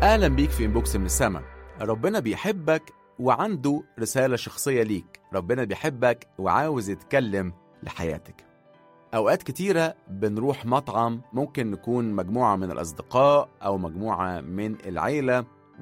أهلا بيك في إنبوكس من السما ربنا بيحبك وعنده رسالة شخصية ليك ربنا بيحبك وعاوز يتكلم لحياتك أوقات كتيرة بنروح مطعم ممكن نكون مجموعة من الأصدقاء أو مجموعة من العيلة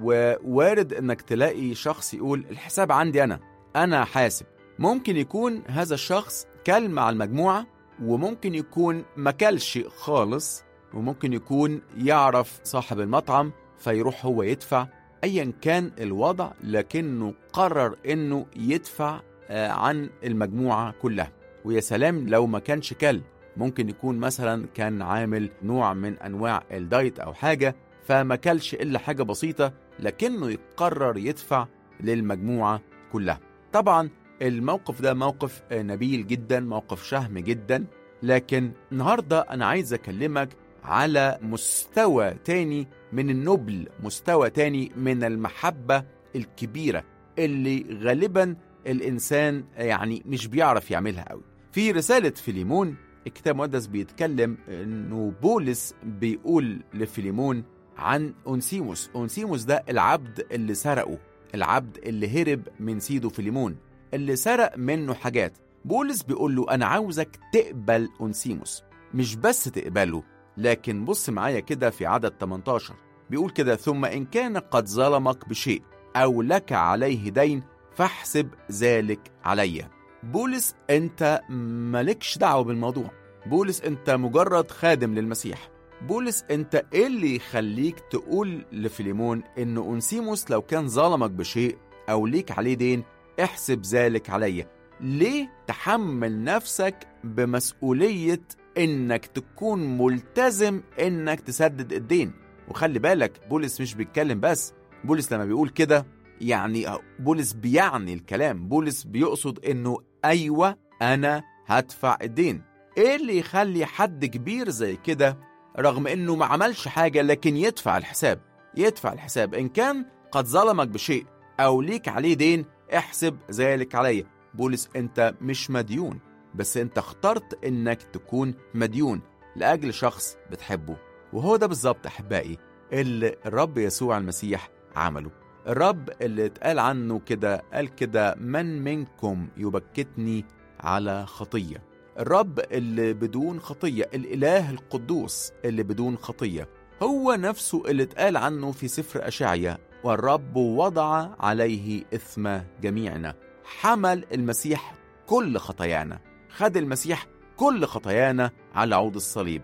ووارد إنك تلاقي شخص يقول الحساب عندي أنا أنا حاسب ممكن يكون هذا الشخص كل مع المجموعة وممكن يكون مكلش خالص وممكن يكون يعرف صاحب المطعم فيروح هو يدفع ايا كان الوضع لكنه قرر انه يدفع آه، عن المجموعه كلها ويا سلام لو ما كانش كل ممكن يكون مثلا كان عامل نوع من انواع الدايت او حاجه فما كلش الا حاجه بسيطه لكنه يقرر يدفع للمجموعه كلها طبعا الموقف ده موقف آه، نبيل جدا موقف شهم جدا لكن النهارده انا عايز اكلمك على مستوى تاني من النبل مستوى تاني من المحبة الكبيرة اللي غالبا الإنسان يعني مش بيعرف يعملها قوي في رسالة فيليمون الكتاب المقدس بيتكلم انه بولس بيقول لفيليمون عن اونسيموس اونسيموس ده العبد اللي سرقه العبد اللي هرب من سيده فيليمون اللي سرق منه حاجات بولس بيقول له انا عاوزك تقبل اونسيموس مش بس تقبله لكن بص معايا كده في عدد 18 بيقول كده ثم إن كان قد ظلمك بشيء أو لك عليه دين فاحسب ذلك عليا بولس أنت مالكش دعوة بالموضوع بولس أنت مجرد خادم للمسيح بولس أنت إيه اللي يخليك تقول لفيليمون إن أنسيموس لو كان ظلمك بشيء أو ليك عليه دين احسب ذلك عليا ليه تحمل نفسك بمسؤولية انك تكون ملتزم انك تسدد الدين وخلي بالك بولس مش بيتكلم بس بولس لما بيقول كده يعني بولس بيعني الكلام بولس بيقصد انه ايوه انا هدفع الدين ايه اللي يخلي حد كبير زي كده رغم انه ما عملش حاجه لكن يدفع الحساب يدفع الحساب ان كان قد ظلمك بشيء او ليك عليه دين احسب ذلك عليا بولس انت مش مديون بس انت اخترت انك تكون مديون لاجل شخص بتحبه وهو ده بالظبط احبائي اللي الرب يسوع المسيح عمله الرب اللي اتقال عنه كده قال كده من منكم يبكتني على خطيه الرب اللي بدون خطيه الاله القدوس اللي بدون خطيه هو نفسه اللي اتقال عنه في سفر اشعيا والرب وضع عليه اثم جميعنا حمل المسيح كل خطايانا خد المسيح كل خطايانا على عود الصليب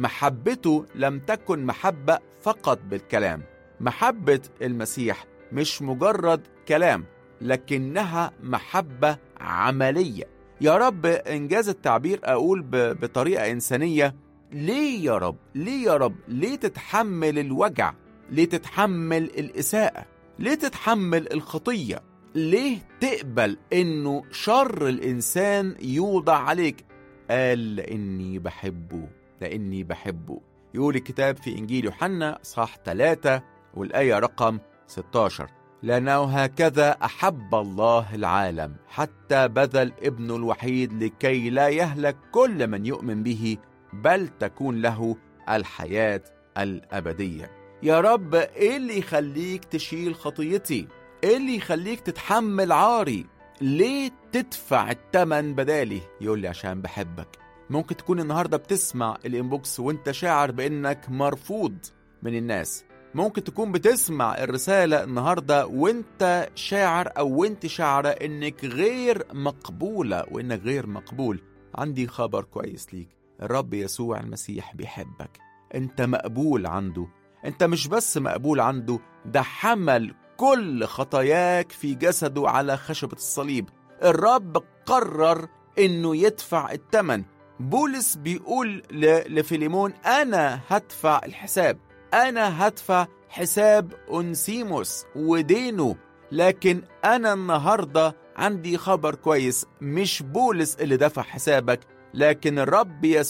محبته لم تكن محبة فقط بالكلام محبة المسيح مش مجرد كلام لكنها محبة عملية يا رب إنجاز التعبير أقول ب- بطريقة إنسانية ليه يا رب ليه يا رب ليه تتحمل الوجع ليه تتحمل الإساءة ليه تتحمل الخطية ليه تقبل انه شر الانسان يوضع عليك قال لاني بحبه لاني بحبه يقول الكتاب في انجيل يوحنا صح 3 والايه رقم 16 لانه هكذا احب الله العالم حتى بذل ابنه الوحيد لكي لا يهلك كل من يؤمن به بل تكون له الحياه الابديه يا رب ايه اللي يخليك تشيل خطيتي ايه اللي يخليك تتحمل عاري ليه تدفع التمن بدالي يقول لي عشان بحبك ممكن تكون النهارده بتسمع الانبوكس وانت شاعر بانك مرفوض من الناس ممكن تكون بتسمع الرسالة النهاردة وانت شاعر او وانت شاعرة انك غير مقبولة وانك غير مقبول عندي خبر كويس ليك الرب يسوع المسيح بيحبك انت مقبول عنده انت مش بس مقبول عنده ده حمل كل خطاياك في جسده على خشبة الصليب الرب قرر انه يدفع الثمن بولس بيقول ل- لفيليمون انا هدفع الحساب انا هدفع حساب انسيموس ودينه لكن انا النهارده عندي خبر كويس مش بولس اللي دفع حسابك لكن الرب يسوع